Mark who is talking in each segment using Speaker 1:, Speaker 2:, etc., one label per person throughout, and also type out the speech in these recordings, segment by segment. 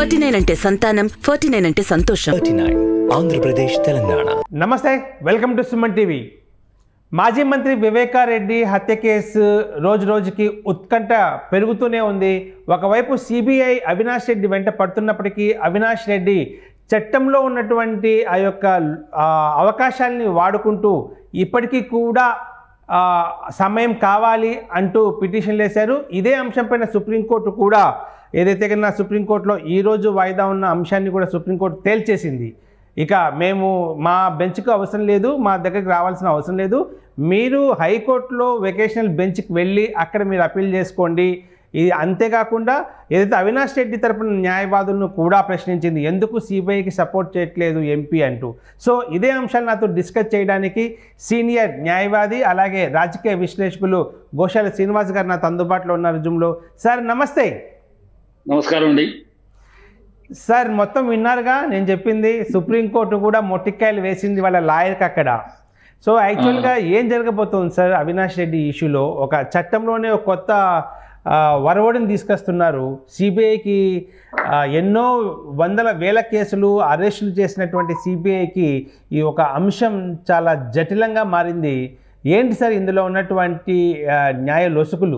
Speaker 1: Forty nine అంటే సంతానం forty nine అంటే సంతోషం
Speaker 2: థర్టీ నైన్ ఆంధ్రప్రదేశ్ తెలంగాణ
Speaker 3: నమస్తే వెల్కమ్ టు సుమన్ టీవీ మాజీ మంత్రి వివేకారెడ్డి హత్య కేసు రోజు రోజుకి ఉత్కంఠ పెరుగుతూనే ఉంది ఒకవైపు సిబిఐ అవినాష్ రెడ్డి వెంట పడుతున్నప్పటికీ అవినాష్ రెడ్డి చట్టంలో ఉన్నటువంటి ఆ యొక్క ఆ, అవకాశాలని వాడుకుంటూ ఇప్పటికీ కూడా ఆ, సమయం కావాలి అంటూ పిటిషన్లు వేశారు ఇదే అంశంపైన సుప్రీంకోర్టు కూడా ఏదైతే కన్నా సుప్రీంకోర్టులో ఈరోజు వాయిదా ఉన్న అంశాన్ని కూడా సుప్రీంకోర్టు తేల్చేసింది ఇక మేము మా బెంచ్కు అవసరం లేదు మా దగ్గరికి రావాల్సిన అవసరం లేదు మీరు హైకోర్టులో వెకేషనల్ బెంచ్కి వెళ్ళి అక్కడ మీరు అప్పీల్ చేసుకోండి ఇది అంతేకాకుండా ఏదైతే అవినాష్ రెడ్డి తరపున న్యాయవాదులను కూడా ప్రశ్నించింది ఎందుకు సిబిఐకి సపోర్ట్ చేయట్లేదు ఎంపీ అంటూ సో ఇదే అంశాలు నాతో డిస్కస్ చేయడానికి సీనియర్ న్యాయవాది అలాగే రాజకీయ విశ్లేషకులు గోశాల శ్రీనివాస్ గారు నాతో అందుబాటులో ఉన్నారు జూమ్లో సార్ నమస్తే
Speaker 4: నమస్కారం అండి
Speaker 3: సార్ మొత్తం విన్నారుగా నేను చెప్పింది సుప్రీంకోర్టు కూడా మొట్టికాయలు వేసింది వాళ్ళ లాయర్కి అక్కడ సో యాక్చువల్గా ఏం జరగబోతోంది సార్ అవినాష్ రెడ్డి ఇష్యూలో ఒక చట్టంలోనే ఒక కొత్త ఆ, వరవడిని తీసుకొస్తున్నారు సిబిఐకి ఎన్నో వందల వేల కేసులు అరెస్టులు చేసినటువంటి సిబిఐకి ఈ ఒక అంశం చాలా జటిలంగా మారింది ఏంటి సార్ ఇందులో ఉన్నటువంటి ఆ, న్యాయ లొసుకులు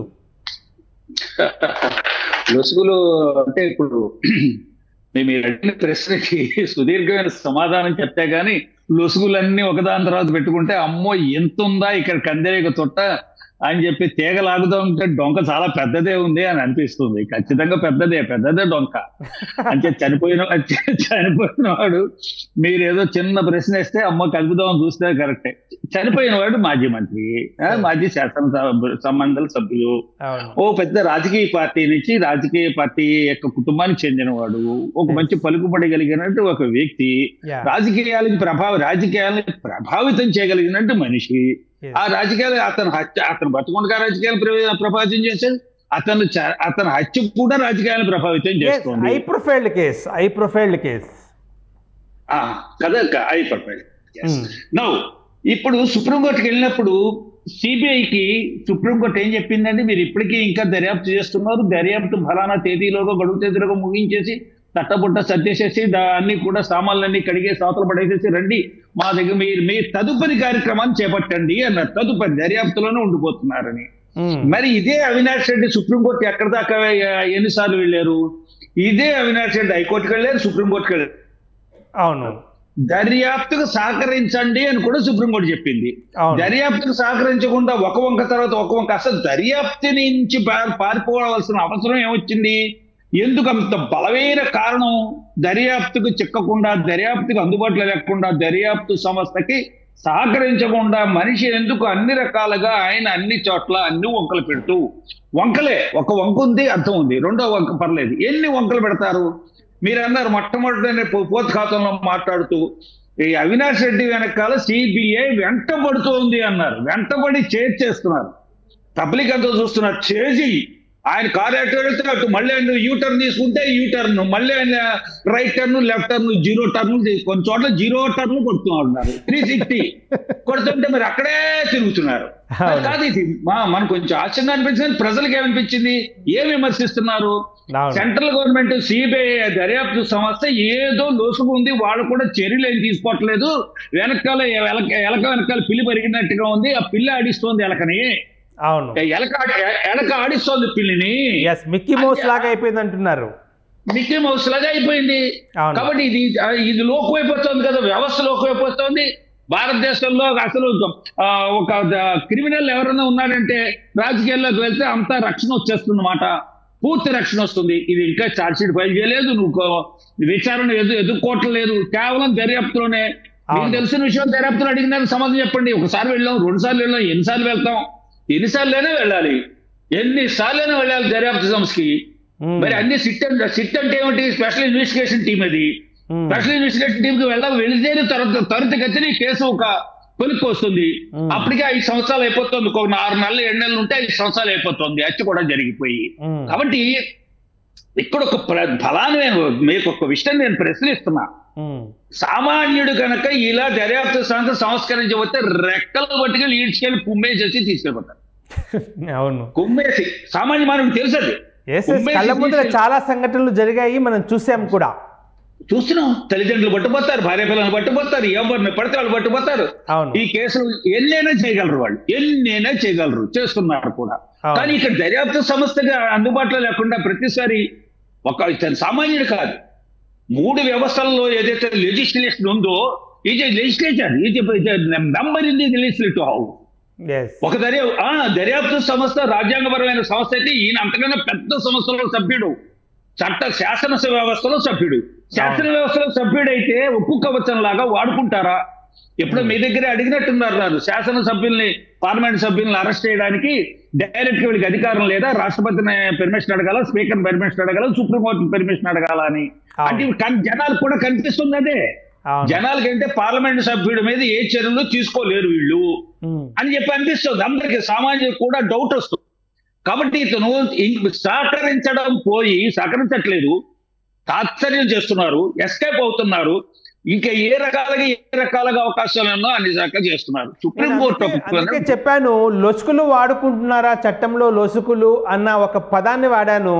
Speaker 4: లొసుగులు అంటే ఇప్పుడు మేము ఈ అడిగిన ప్రశ్నకి సుదీర్ఘమైన సమాధానం చెప్తే గానీ లొసుగులన్నీ ఒకదాని తర్వాత పెట్టుకుంటే అమ్మో ఎంత ఉందా ఇక్కడ కందేరిక తొట్ట అని చెప్పి తీగ లాగుతూ ఉంటే డొంక చాలా పెద్దదే ఉంది అని అనిపిస్తుంది ఖచ్చితంగా పెద్దదే పెద్దదే డొంక అంటే చనిపోయిన చనిపోయిన వాడు మీరు ఏదో చిన్న ప్రశ్న వేస్తే అమ్మ కలుపుదామని చూస్తే కరెక్టే చనిపోయిన వాడు మాజీ మంత్రి ఆ, మాజీ శాసన సంబంధాల సభ్యులు
Speaker 3: అవును
Speaker 4: ఓ పెద్ద రాజకీయ పార్టీ నుంచి రాజకీయ పార్టీ యొక్క కుటుంబానికి చెందినవాడు ఒక మంచి పలుకుబడి కలిగినట్టు ఒక వ్యక్తి
Speaker 3: యా
Speaker 4: రాజకీయాలకు ప్రభావ రాజకీయాలను ప్రభావితం చేయగలిగినట్టు మనిషి
Speaker 3: Yes.
Speaker 4: ఆ రాజకీయాలు అతను హత్య అతను బతుకుండగా రాజకీయాలు ప్ర- ప్రభావితం చేశాడు అతను చ- అతని హత్య కూడా రాజకీయాలను ప్రభావితం చేస్తుంది
Speaker 3: high profiled case high profiled case
Speaker 4: ఆ, కదా అయిపోయింది నౌ ఇప్పుడు సుప్రీంకోర్టుకి వెళ్ళినప్పుడు సిబిఐకి సుప్రీంకోర్టు ఏం చెప్పిందంటే మీరు ఇప్పటికీ ఇంకా దర్యాప్తు చేస్తున్నారు దర్యాప్తు ఫలానా తేదీలోగా గడువు తేదీలోగా ముగించేసి తట్టబుట్ట సర్దేసేసి దా- అన్ని కూడా సామాన్లన్నీ కడిగే సాతలు పడేసేసి రండి మా దగ్గర మీరు మీ తదుపరి కార్యక్రమాన్ని చేపట్టండి అన్నారు తదుపరి దర్యాప్తులోనే ఉండిపోతున్నారని మరి ఇదే అవినాష్ రెడ్డి సుప్రీంకోర్టు ఎక్కడ దాకా ఆ, ఎన్నిసార్లు వెళ్ళారు ఇదే అవినాష్ రెడ్డి హైకోర్టుకి వెళ్ళారు సుప్రీంకోర్టుకి వెళ్ళారు
Speaker 3: అవును
Speaker 4: దర్యాప్తుకు సహకరించండి అని కూడా సుప్రీంకోర్టు చెప్పింది
Speaker 3: అవును
Speaker 4: దర్యాప్తుకు సహకరించకుండా ఒక వంక తర్వాత ఒక వంక అసలు దర్యాప్తు నుంచి పా- పారిపోవాల్సిన అవసరం ఏమొచ్చింది ఎందుకు అంత బలమైన కారణం దర్యాప్తుకు చిక్కకుండా దర్యాప్తుకు అందుబాటులో లేకుండా దర్యాప్తు సంస్థకి సహకరించకుండా మనిషి ఎందుకు అన్ని రకాలుగా ఆయన అన్ని చోట్ల అన్ని వంకలు పెడుతూ వంకలే ఒక వంక ఉంది అర్థం ఉంది రెండో వంక పర్లేదు ఎన్ని వంకలు పెడతారు మీరు అన్నారు మొట్టమొదటి పోత్ ఖాతంలో మాట్లాడుతూ ఈ అవినాష్ రెడ్డి వెనకాల సిబిఐ వెంటబడుతోంది అన్నారు వెంటబడి చేర్చేస్తున్నారు పబ్లిక్ అంతా చూస్తున్నారు చేసి ఆయన కార్ అటు వెళ్తే అటు మళ్ళీ ఆయన యూ టర్న్ తీసుకుంటే యూ టర్న్ మళ్ళీ ఆయన right turn left turn zero turn కొన్ని చోట్ల జీరో టర్న్ కొడుతున్నారు త్రీ సిక్స్టీ కొడుతుంటే మరి అక్కడే తిరుగుతున్నారు
Speaker 3: అవును.
Speaker 4: కాదు ఇది మా మనకు కొంచెం ఆశ్చర్యం అనిపించింది ప్రజలకు ఏమనిపించింది ఏం విమర్శిస్తున్నారు
Speaker 3: అవును
Speaker 4: సెంట్రల్ గవర్నమెంట్ సిబిఐ దర్యాప్తు సంస్థ ఏదో లోసుకు ఉంది వాళ్ళు కూడా చర్యలు ఏం తీసుకోవట్లేదు వెనకాల ఎలక ఎలక వెనకాల పిల్లి పెరిగినట్టుగా ఉంది ఆ పిల్ల ఆడిస్తోంది ఎలకని
Speaker 3: అవును
Speaker 4: ఎలక ఆడి- ఎలక ఆడిస్తోంది పిల్లిని
Speaker 3: ఎస్ మిక్కీ మౌస్ లాగా అయిపోయింది అంటున్నారు
Speaker 4: మిక్కీ మౌస్ లాగా అయిపోయింది
Speaker 3: అవును.
Speaker 4: కాబట్టి ఇది ఆ, ఇది లోకువైపోతుంది కదా వ్యవస్థ లోకువైపోతుంది భారతదేశంలో అసలు ఆ, ఒక క్రిమినల్ ఎవరైనా ఉన్నాడంటే రాజకీయాల్లోకి వెళ్తే అంతా రక్షణ వచ్చేస్తుంది పూర్తి రక్షణ వస్తుంది ఇది ఇంకా ఛార్జ్ షీట్ ఫైల్ చేయలేదు నువ్వు కో- విచారణ ఎదు ఎదుర్కోవట్లేదు కేవలం దర్యాప్తులోనే మీకు
Speaker 3: అవును.
Speaker 4: తెలిసిన విషయం దర్యాప్తులో అడిగినారు సమాధానం చెప్పండి ఒకసారి వెళ్ళాం రెండు సార్లు వెళ్ళాం ఎన్నిసార్లు వెళ్తాం ఎన్నిసార్లైనా వెళ్ళాలి ఎన్నిసార్లైనా వెళ్ళాలి దర్యాప్తు సంస్థకి
Speaker 3: మ్మ్.
Speaker 4: మరి అన్ని సిట్ అంటే సిట్ అంటే ఏమిటి స్పెషల్ ఇన్వెస్టిగేషన్ టీం అది
Speaker 3: మ్మ్.
Speaker 4: స్పెషల్ ఇన్వెస్టిగేషన్ టీం కి వెళ్ళడం వెళితేనే త్వరిత త్వరితగతిని ఈ కేసు ఒక కొలిక్కి వస్తుంది
Speaker 3: మ్మ్.
Speaker 4: అప్పటికే ఐదు సంవత్సరాలు అయిపోతుంది ఒక ఆరు నెలలు ఏడు నెలలు ఉంటే ఐదు సంవత్సరాలు అయిపోతుంది హత్య కూడా జరిగిపోయి
Speaker 3: మ్మ్.
Speaker 4: కాబట్టి ఇక్కడ ఒక ప్ర- ఫలాన్ని నేను మీకు ఒక విషయం నేను ప్రశ్నిస్తున్నా
Speaker 3: మ్మ్.
Speaker 4: సామాన్యుడు కనుక ఇలా దర్యాప్తు సంస్థ సంస్కరించబోతే రెక్కలు పట్టుకెళ్ళి ఈడ్చుకెళ్ళి కుమ్మేసేసి తీసుకెళ్ళిపోతారు
Speaker 3: అవును
Speaker 4: కుమ్మేసి సామాన్య మానవుడికి తెలుసు అది
Speaker 3: ఎస్ ఎస్
Speaker 4: ఉమ్మేసి
Speaker 3: కళ్ళ ముందర
Speaker 4: తీసి-
Speaker 3: చాలా సంఘటనలు జరిగాయి మనం చూసాం కూడా
Speaker 4: చూస్తున్నాం తల్లిదండ్రులు పట్టుపోతారు భార్య పిల్లలు పట్టుపోతారు ఎవరిని పడితే వాళ్ళు పట్టుపోతారు
Speaker 3: అవును
Speaker 4: ఈ కేసులు ఎన్నైనా చేయగలరు వాళ్ళు ఎన్నైనా చేయగలరు చేస్తున్నారు కూడా
Speaker 3: అవును.
Speaker 4: కానీ ఇక్కడ దర్యాప్తు సంస్థగా అందుబాటులో లేకుండా ప్రతిసారి ఒక ఇతను సామాన్యుడు కాదు మూడు వ్యవస్థల్లో ఏదైతే లెజిస్లేషన్ ఉందో ఇది లెజిస్లేచర్ ఇది member in the legislative house
Speaker 3: as
Speaker 4: ఒక దర్యా ఆ, దర్యాప్తు సంస్థ రాజ్యాంగపరమైన సంస్థ అయితే ఈయన అంతకన్నా పెద్ద సంస్థలో సభ్యుడు చట్ట శాసన వ్యవస్థలో సభ్యుడు శాసన వ్యవస్థలో సభ్యుడైతే ఉప్పు కవచం లాగా వాడుకుంటారా ఎప్పుడో మీ దగ్గర అడిగినట్టున్నారు నన్ను శాసన సభ్యుల్ని పార్లమెంట్ సభ్యుల్ని అరెస్ట్ చేయడానికి డైరెక్ట్ గా వీళ్ళకి అధికారం లేదా రాష్ట్రపతిని పెర్మిషన్ అడగాల స్పీకర్ పెర్మిషన్ అడగాల సుప్రీంకోర్టు పెర్మిషన్ అడగాల అని
Speaker 3: అవును.
Speaker 4: అంటే కన్- జనాలకు కూడా కనిపిస్తుంది అదే
Speaker 3: అవును
Speaker 4: జనాలకంటే పార్లమెంట్ సభ్యుడి మీద ఏ చర్యలు తీసుకోలేరు వీళ్ళు
Speaker 3: ఉమ్.
Speaker 4: అని చెప్పి అనిపిస్తుంది అందరికి సామాన్యులకు కూడా డౌట్ వస్తుంది కాబట్టి ఇతను ఇం- సహకరించడం పోయి సహకరించట్లేదు తాత్సర్యం చేస్తున్నారు ఎస్కేప్ అవుతున్నారు ఇంకా ఏ రకాలుగా ఏ రకాలుగా అవకాశాలు ఉన్నా అన్ని రకాలు చేస్తున్నారు సుప్రీం
Speaker 3: నేను
Speaker 4: కోర్టు
Speaker 3: అందుకే- అందుకే చెప్పాను లొసుకులు వాడుకుంటున్నారా చట్టంలో లొసుకులు అన్న ఒక పదాన్ని వాడాను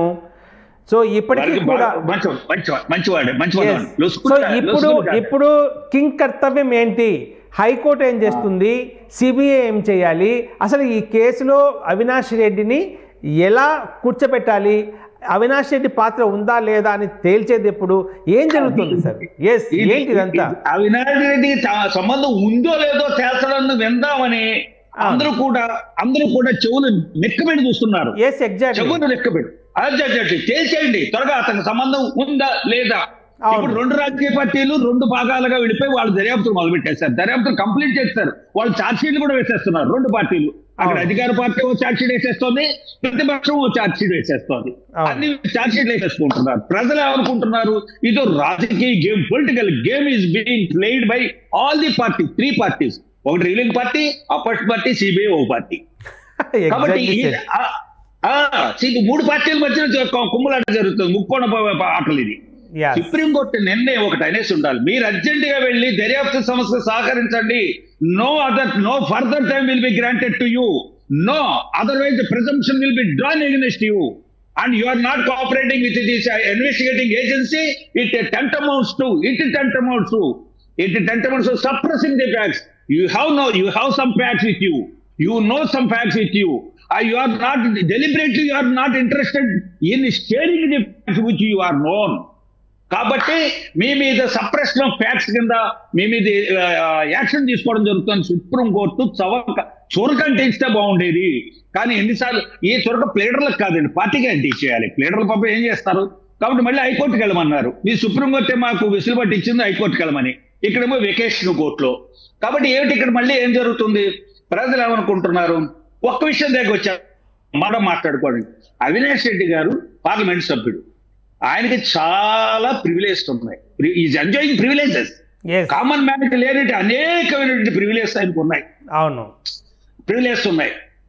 Speaker 3: సో ఇప్పటికీ
Speaker 4: వాడికి
Speaker 3: కూడా
Speaker 4: బాగా- మంచి మంచి మంచివాడే మంచివాడు
Speaker 3: Yes.
Speaker 4: లొసుకులు
Speaker 3: సో
Speaker 4: కాదు,
Speaker 3: ఇప్పుడు
Speaker 4: లొసుకులు కాదు.
Speaker 3: ఇప్పుడు కింగ్ కర్తవ్యం ఏంటి హైకోర్టు ఏం చేస్తుంది సిబిఐ ఏం చేయాలి అసలు ఈ కేసులో అవినాష్ రెడ్డిని ఎలా కూర్చోబెట్టాలి అవినాష్ రెడ్డి పాత్ర ఉందా లేదా అని తేల్చేది ఎప్పుడు ఏం జరుగుతుంది సార్ ఎస్
Speaker 4: ఇది-
Speaker 3: ఏంటి ఇదంతా
Speaker 4: ఇది అవినాష్ రెడ్డికి తా- సంబంధం ఉందో లేదో తేల్చడాన్ని విందామని అందరూ కూడా అందరూ కూడా చెవులు నెక్కబెట్టి చూస్తున్నారు
Speaker 3: ఎస్ ఎగ్జాక్ట్లీ
Speaker 4: చెవులు నెక్కబెట్టి అదే తేల్చేయండి త్వరగా అతనికి సంబంధం ఉందా లేదా
Speaker 3: అవును.
Speaker 4: ఇప్పుడు రెండు రాజకీయ పార్టీలు రెండు భాగాలుగా విడిపోయి వాళ్ళు దర్యాప్తులు మొదలు పెట్టేశారు దర్యాప్తులు కంప్లీట్ చేస్తారు వాళ్ళు ఛార్జ్ షీట్లు కూడా వేసేస్తున్నారు రెండు పార్టీలు అక్కడ
Speaker 3: అవును.
Speaker 4: అధికార పార్టీ ఓ ఛార్జ్ షీట్ వేసేస్తోంది ప్రతిపక్షం ఓ ఛార్జ్ షీట్ వేసేస్తోంది
Speaker 3: అవును.
Speaker 4: అన్ని ఛార్జ్ షీట్లు వేసేసుకుంటున్నారు ప్రజలు ఏమనుకుంటున్నారు ఇదో రాజకీయ game political game is being played by all the party three parties ఒకటి ruling party opposite party CBI ఓ పార్టీ కాబట్టి
Speaker 3: ఎగ్జాక్ట్లీ
Speaker 4: ఈ- ఆ- ఆ, see, మూడు పార్టీల మధ్య కుమ్ములాట జరుగుతుంది ముక్కోణ ప- ప- ఆటలు ఇది సుప్రీంకోర్టు నిర్ణయం ఒకటి అనేసి ఉండాలి మీరు అర్జెంట్ గా వెళ్ళి దర్యాప్తు సంస్థ సహకరించండి no other no further time will be granted to you no otherwise presumption will be drawn against you and you are not cooperating with this investigating agency it tantamounts to it tantamounts to it tantamounts suppressing the facts you have no you have some facts with you you know some facts with you. Uh, you are not deliberately you are not interested in sharing the facts which you are known. కాబట్టి మీ మీద suppression of facts కింద మీ మీద action తీసుకోవడం జరుగుతుంది supreme court చవక చురకంటే ఇస్తే బాగుండేది కానీ ఎన్నిసార్లు ఈ చురక ప్లేడర్లకు కాదండి పార్టీకి అంటే చేయాలి ప్లేడర్ల పాప ఏం చేస్తారు కాబట్టి మళ్ళీ హైకోర్టుకి వెళ్ళమన్నారు మీ సుప్రీం కోర్టే మాకు వెసులుబాటు ఇచ్చింది హైకోర్టుకి వెళ్ళమని ఇక్కడేమో వెకేషన్ కోర్టులో కాబట్టి ఏమిటి ఇక్కడ మళ్ళీ ఏం జరుగుతుంది ప్రజలు ఏమనుకుంటున్నారు ఒక్క విషయం దగ్గర వచ్చారు మనం మాట్లాడుకోండి అవినాష్ రెడ్డి గారు పార్లమెంట్ సభ్యుడు ఆయనకి చాలా ప్రివిలేజ్ ఉన్నాయి is enjoying privileges
Speaker 3: as
Speaker 4: common man కి లేని అనేకమైనటువంటి ప్రివిలేజ్ ఆయనకు ఉన్నాయి
Speaker 3: అవును
Speaker 4: ప్రివిలేజ్ ఉన్నాయి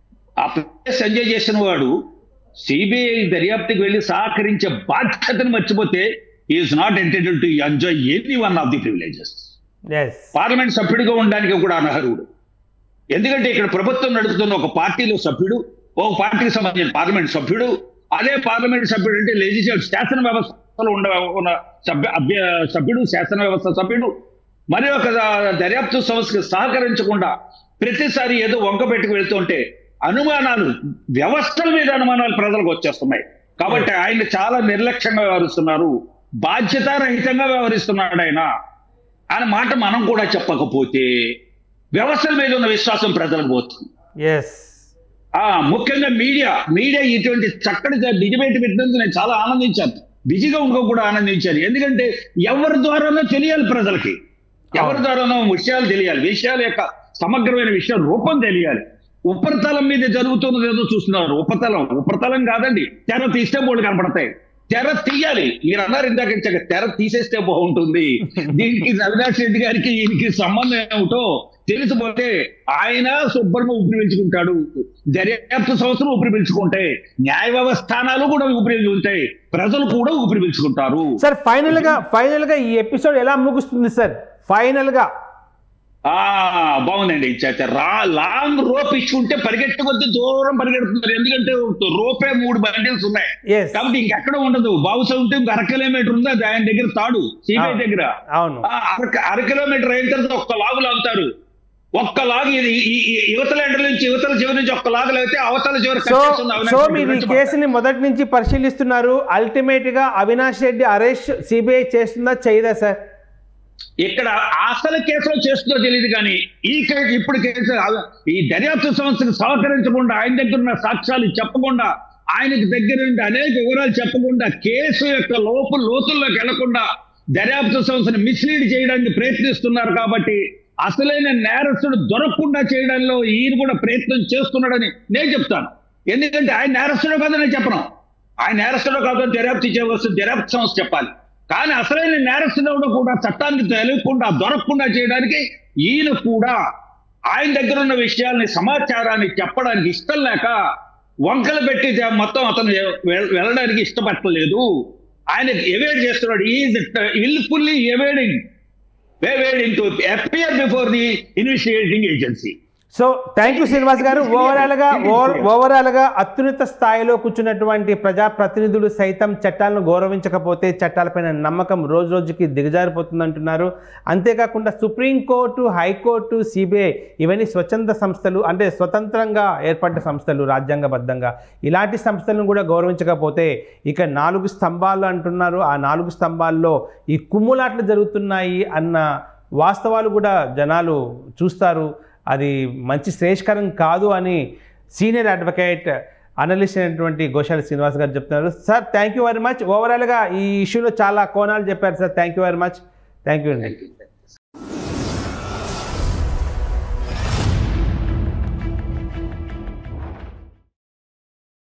Speaker 4: ఆ ప్రివిలేజ్ ఎంజాయ్ చేసిన వాడు సిబిఐ దర్యాప్తుకి వెళ్ళి సహకరించే బాధ్యతను మర్చిపోతే is not intended to enjoy any one of the privileges
Speaker 3: as
Speaker 4: parliament సభ్యుడిగా ఉండడానికి కూడా అనర్హుడు ఎందుకంటే ఇక్కడ ప్రభుత్వం నడుపుతున్న ఒక పార్టీలో సభ్యుడు ఒక పార్టీకి సంబంధించిన పార్లమెంట్ సభ్యుడు అదే పార్లమెంట్ సభ్యుడు అంటే లెజిస్లేటివ్ శాసన వ్యవస్థలో ఉండ ఉన్న సభ్య అభ్య సభ్యుడు శాసన వ్యవస్థ సభ్యుడు మరి ఒక దర్యాప్తు సంస్థకి సహకరించకుండా ప్రతిసారి ఏదో వంక పెట్టుకు వెళ్తుంటే అనుమానాలు వ్యవస్థల మీద అనుమానాలు ప్రజలకు వచ్చేస్తున్నాయి కాబట్టి ఆయన చాలా నిర్లక్ష్యంగా వ్యవహరిస్తున్నారు బాధ్యతారహితంగా వ్యవహరిస్తున్నాడు ఆయన అనే మాట మనం కూడా చెప్పకపోతే వ్యవస్థల మీద ఉన్న విశ్వాసం ప్రజలకు పోతుంది
Speaker 3: ఎస్
Speaker 4: ఆ ముఖ్యంగా మీడియా మీడియా ఇటువంటి చక్కటి డిబేట్ పెట్టినందుకు నేను చాలా ఆనందించాను బిజీగా ఇంకో కూడా ఆనందించాను ఎందుకంటే ఎవరి ద్వారానో తెలియాలి ప్రజలకి ఎవరి ద్వారానో విషయాలు తెలియాలి విషయాల యొక్క సమగ్రమైన విషయం రూపం తెలియాలి ఉపరితలం మీద జరుగుతున్నది ఏదో చూస్తున్నారు ఉపరితలం ఉపరితలం కాదండి తెర తీస్తే బోర్డు కనపడతాయి తెర తీయాలి మీరు అన్నారు ఇందాక ఇందాక తెర తీసేస్తే బాగుంటుంది దీనికి అవినాష్ రెడ్డి గారికి ఈయనకి సంబంధం ఏమిటో తెలిసిపోతే ఆయన శుభ్రంగా ఊపిరి పీల్చుకుంటాడు దర్యాప్తు సంస్థలు ఊపిరి పీల్చుకుంటే న్యాయ వ్యవస్థానాలు కూడా ఊపిరి పీల్చుకుంటాయి ప్రజలు కూడా ఊపిరి పీల్చుకుంటారు
Speaker 3: సార్ ఫైనల్ గా ఫైనల్ గా ఈ ఎపిసోడ్ ఎలా ముగుస్తుంది సార్ ఫైనల్ గా
Speaker 4: ఆ బాగుందండి చ- చ- రా లాంగ్ రోప్ ఇచ్చుకుంటే పరిగెట్టుకొద్ది దూరం పరిగెడుతున్నారు ఎందుకంటే రోపే మూడు బండిల్స్ ఉన్నాయి
Speaker 3: ఎస్
Speaker 4: కాబట్టి ఇంకెక్కడ ఉండదు బహుశా ఉంటే ఇంక అర కిలోమీటర్ ఉంది అది ఆయన దగ్గర తాడు సిబిఐ
Speaker 3: ఆ.
Speaker 4: దగ్గర
Speaker 3: అవును
Speaker 4: ఆ, అర అర కిలోమీటర్ అయిన తర్వాత ఒక్క లాగు లాగుతారు ఒక్క లాగు ఇది ఈ- ఈ యువతల ఎండ నుంచి యువతల చివరి నుంచి ఒక్క లాగు లాగితే అవతల చివరి
Speaker 3: సో
Speaker 4: కట్టేస్తుంది అవినాష్
Speaker 3: సో
Speaker 4: రెడ్డి
Speaker 3: మీరు ఈ
Speaker 4: గురించి
Speaker 3: కేసుని మొదటి నుంచి పరిశీలిస్తున్నారు అల్టిమేట్ గా అవినాష్ రెడ్డి అరెస్ట్ సిబిఐ చేస్తుందా చేయదా సార్
Speaker 4: ఇక్కడ అసలు కేసులో చేస్తుందో తెలియదు కానీ ఈ కేసు ఇప్పుడు కేసు ఈ దర్యాప్తు సంస్థకు సహకరించకుండా ఆయన దగ్గర ఉన్న సాక్ష్యాలు చెప్పకుండా ఆయనకి దగ్గర నుండి అనేక వివరాలు చెప్పకుండా కేసు యొక్క లోపు లోతుల్లోకి వెళ్లకుండా దర్యాప్తు సంస్థను మిస్లీడ్ చేయడానికి ప్రయత్నిస్తున్నారు కాబట్టి అసలైన నేరస్తుడు దొరకకుండా చేయడంలో ఈయన కూడా ప్రయత్నం చేస్తున్నాడని నేను చెప్తాను ఎందుకంటే ఆయన నేరస్తుడో కాదని నేను చెప్పను ఆయన నేరస్తుడో కాదని దర్యాప్తు చేయవలసిన దర్యాప్తు సంస్థ చెప్పాలి కానీ అసలైన నేరస్తుడు కూడా చట్టానికి తెలియకుండా దొరకకుండా చేయడానికి ఈయన కూడా ఆయన దగ్గర ఉన్న విషయాల్ని సమాచారాన్ని చెప్పడానికి ఇష్టం లేక వంకలు పెట్టి జ- మొత్తం అతను వె- వెళ్ళడానికి ఇష్టపడలేదు ఆయన ఎవేడ్ చేస్తున్నాడు is wilfully evading evading to appear before the investigating agency
Speaker 3: so thank you Srinivas garu overall గా ఓవరాల్ గా అత్యున్నత స్థాయిలో కూర్చున్నటువంటి ప్రజాప్రతినిధులు సైతం చట్టాలను గౌరవించకపోతే చట్టాలపైన నమ్మకం రోజు రోజుకి దిగజారిపోతుందంటున్నారు అంతేకాకుండా సుప్రీంకోర్టు హైకోర్టు సిబిఐ ఇవన్నీ స్వచ్ఛంద సంస్థలు అంటే స్వతంత్రంగా ఏర్పడ్డ సంస్థలు రాజ్యాంగబద్ధంగా ఇలాంటి సంస్థలను కూడా గౌరవించకపోతే ఇక నాలుగు స్తంభాలు అంటున్నారు ఆ నాలుగు స్తంభాల్లో ఈ కుమ్ములాట్లు జరుగుతున్నాయి అన్న వాస్తవాలు కూడా జనాలు చూస్తారు అది మంచి శ్రేష్కరం కాదు అని సీనియర్ అడ్వకేట్ అనలిస్ట్ అయినటువంటి గోశాల శ్రీనివాస్ గారు చెప్తున్నారు sir thank you very much ఓవరాల్గా ఈ ఇష్యూలో చాలా కోణాలు చెప్పారు sir thank you very much thank you అండి